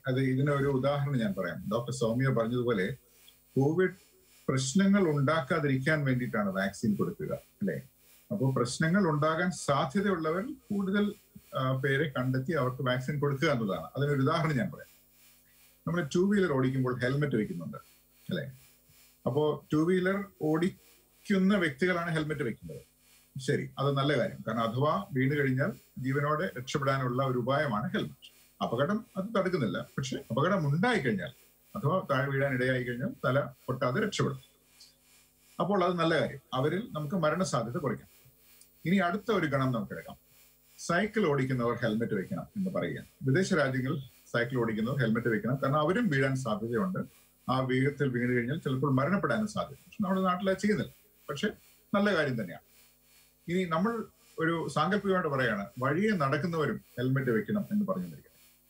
അത് ഇതിന് ഒരു ഉദാഹരണം ഞാൻ പറയാം ഡോക്ടർ സൗമ്യ പറഞ്ഞതുപോലെ കോവിഡ് പ്രശ്നങ്ങൾ ഉണ്ടാക്കാതിരിക്കാൻ വേണ്ടിയിട്ടാണ് വാക്സിൻ കൊടുക്കുക അല്ലെ അപ്പോൾ പ്രശ്നങ്ങൾ ഉണ്ടാകാൻ സാധ്യതയുള്ളവർ കൂടുതൽ ആ, പേരെ കണ്ടെത്തി അവർക്ക് വാക്സിൻ കൊടുക്കുക എന്നതാണ് അതിനൊരു ഉദാഹരണം ഞാൻ പറയാം നമ്മൾ ടൂ വീലർ ഓടിക്കുമ്പോൾ ഹെൽമെറ്റ് വെക്കുന്നുണ്ട് അല്ലെ അപ്പോ ടൂ വീലർ ഓടിക്കുന്ന വ്യക്തികളാണ് ഹെൽമെറ്റ് വെക്കുന്നത് ശരി അത് നല്ല കാര്യം കാരണം അഥവാ വീണ് കഴിഞ്ഞാൽ ജീവനോടെ രക്ഷപ്പെടാനുള്ള ഒരു ഉപായമാണ് ഹെൽമെറ്റ് അപകടം അത് തടുക്കുന്നില്ല പക്ഷെ അപകടം ഉണ്ടായി കഴിഞ്ഞാൽ അഥവാ താഴെ വീഴാൻ ഇടയായി കഴിഞ്ഞാൽ തല പൊട്ടാതെ രക്ഷപ്പെടും അപ്പോൾ അത് നല്ല കാര്യം അവരിൽ നമുക്ക് മരണസാധ്യത കുറയ്ക്കാം ഇനി അടുത്ത ഒരു ഗണം നമുക്ക് എടുക്കാം സൈക്കിൾ ഓടിക്കുന്നവർ ഹെൽമെറ്റ് വെക്കണം എന്ന് പറയുക വിദേശ രാജ്യങ്ങളിൽ സൈക്കിൾ ഓടിക്കുന്നവർ ഹെൽമെറ്റ് വെക്കണം കാരണം അവരും വീഴാൻ സാധ്യതയുണ്ട് ആ വേഗത്തിൽ വീണ് കഴിഞ്ഞാൽ ചിലപ്പോൾ മരണപ്പെടാനും സാധ്യത പക്ഷെ നമ്മുടെ നാട്ടിൽ അത് ചെയ്യുന്നില്ല പക്ഷെ നല്ല കാര്യം തന്നെയാണ് ഇനി നമ്മൾ ഒരു സാങ്കല്പികമായിട്ട് പറയാണ് വഴിയെ നടക്കുന്നവരും ഹെൽമെറ്റ് വെക്കണം എന്ന് പറഞ്ഞിരിക്കുന്നത്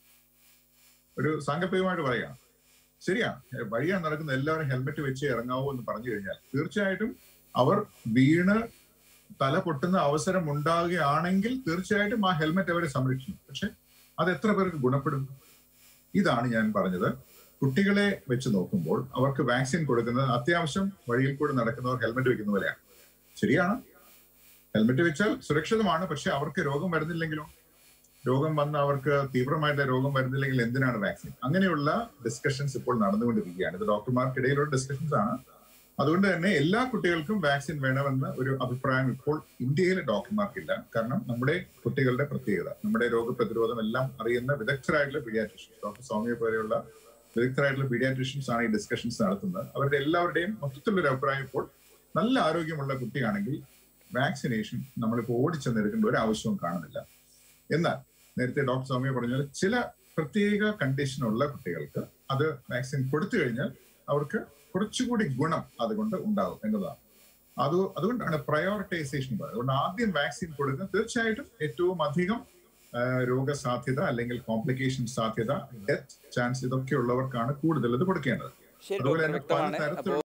ഒരു സാങ്കല്പികമായിട്ട് പറയാണ് ശരിയാണ് എ, വഴിയെ നടക്കുന്ന എല്ലാവരും ഹെൽമെറ്റ് വെച്ച് ഇറങ്ങാവൂ എന്ന് പറഞ്ഞു കഴിഞ്ഞാൽ തീർച്ചയായിട്ടും അവർ വീണ് തല പൊട്ടുന്ന അവസരം ഉണ്ടാകുകയാണെങ്കിൽ തീർച്ചയായിട്ടും ആ ഹെൽമെറ്റ് അവരെ സംരക്ഷിക്കും പക്ഷെ അത് എത്ര പേർക്ക് ഗുണപ്പെടും ഇതാണ് ഞാൻ പറഞ്ഞത് കുട്ടികളെ വെച്ച് നോക്കുമ്പോൾ അവർക്ക് വാക്സിൻ കൊടുക്കുന്നത് അത്യാവശ്യം വഴിയിൽ കൂടെ നടക്കുന്നവർ ഹെൽമെറ്റ് വെക്കുന്ന പോലെയാണ് ശരിയാണ് ഹെൽമെറ്റ് വെച്ചാൽ സുരക്ഷിതമാണ് പക്ഷെ അവർക്ക് രോഗം വരുന്നില്ലെങ്കിലോ രോഗം വന്ന് അവർക്ക് തീവ്രമായിട്ട് രോഗം വരുന്നില്ലെങ്കിൽ എന്തിനാണ് വാക്സിൻ അങ്ങനെയുള്ള ഡിസ്കഷൻസ് ഇപ്പോൾ നടന്നുകൊണ്ടിരിക്കുകയാണ് ഇത് ഡോക്ടർമാർക്കിടയിലുള്ള ഡിസ്കഷൻസ് ആണ് അതുകൊണ്ട് തന്നെ എല്ലാ കുട്ടികൾക്കും വാക്സിൻ വേണമെന്ന ഒരു അഭിപ്രായം ഇപ്പോൾ ഇന്ത്യയിലെ ഡോക്ടർമാർക്കില്ല കാരണം നമ്മുടെ കുട്ടികളുടെ പ്രത്യേകത നമ്മുടെ രോഗപ്രതിരോധം എല്ലാം അറിയുന്ന വിദഗ്ധരായിട്ടുള്ള പീഡിയാട്രിഷ്യൻസ് ഡോക്ടർ സൗമ്യ പോലെയുള്ള വിദഗ്ധരായിട്ടുള്ള പീഡിയാട്രിഷ്യൻസ് ആണ് ഈ ഡിസ്കഷൻസ് നടത്തുന്നത് അവരുടെ എല്ലാവരുടെയും മൊത്തത്തിലുള്ള ഒരു അഭിപ്രായം ഇപ്പോൾ നല്ല ആരോഗ്യമുള്ള കുട്ടിയാണെങ്കിൽ വാക്സിനേഷൻ നമ്മളിപ്പോൾ ഓടിച്ചെന്നെടുക്കേണ്ട ഒരു ആവശ്യവും കാണുന്നില്ല എന്നാൽ നേരത്തെ ഡോക്ടർ സൗമ്യ പറഞ്ഞ പോലെ ചില പ്രത്യേക കണ്ടീഷനുള്ള കുട്ടികൾക്ക് അത് വാക്സിൻ കൊടുത്തു കഴിഞ്ഞാൽ അവർക്ക് കുറച്ചുകൂടി ഗുണം അതുകൊണ്ട് ഉണ്ടാകും എന്നതാണ് അത് അതുകൊണ്ടാണ് പ്രയോറിറ്റൈസേഷൻ പറയുന്നത് അതുകൊണ്ട് ആദ്യം വാക്സിൻ കൊടുക്കുക തീർച്ചയായിട്ടും ഏറ്റവും അധികം ആ, രോഗസാധ്യത അല്ലെങ്കിൽ കോംപ്ലിക്കേഷൻ സാധ്യത ഡെത്ത് ചാൻസ് ഇതൊക്കെ ഉള്ളവർക്കാണ് കൂടുതൽ ഇത് കൊടുക്കേണ്ടത് ശരി അതുപോലെ ഡോക്ടർ തന്നെ പല വ്യക്തമാണ് തരത്തിലുള്ള അപ്പോൾ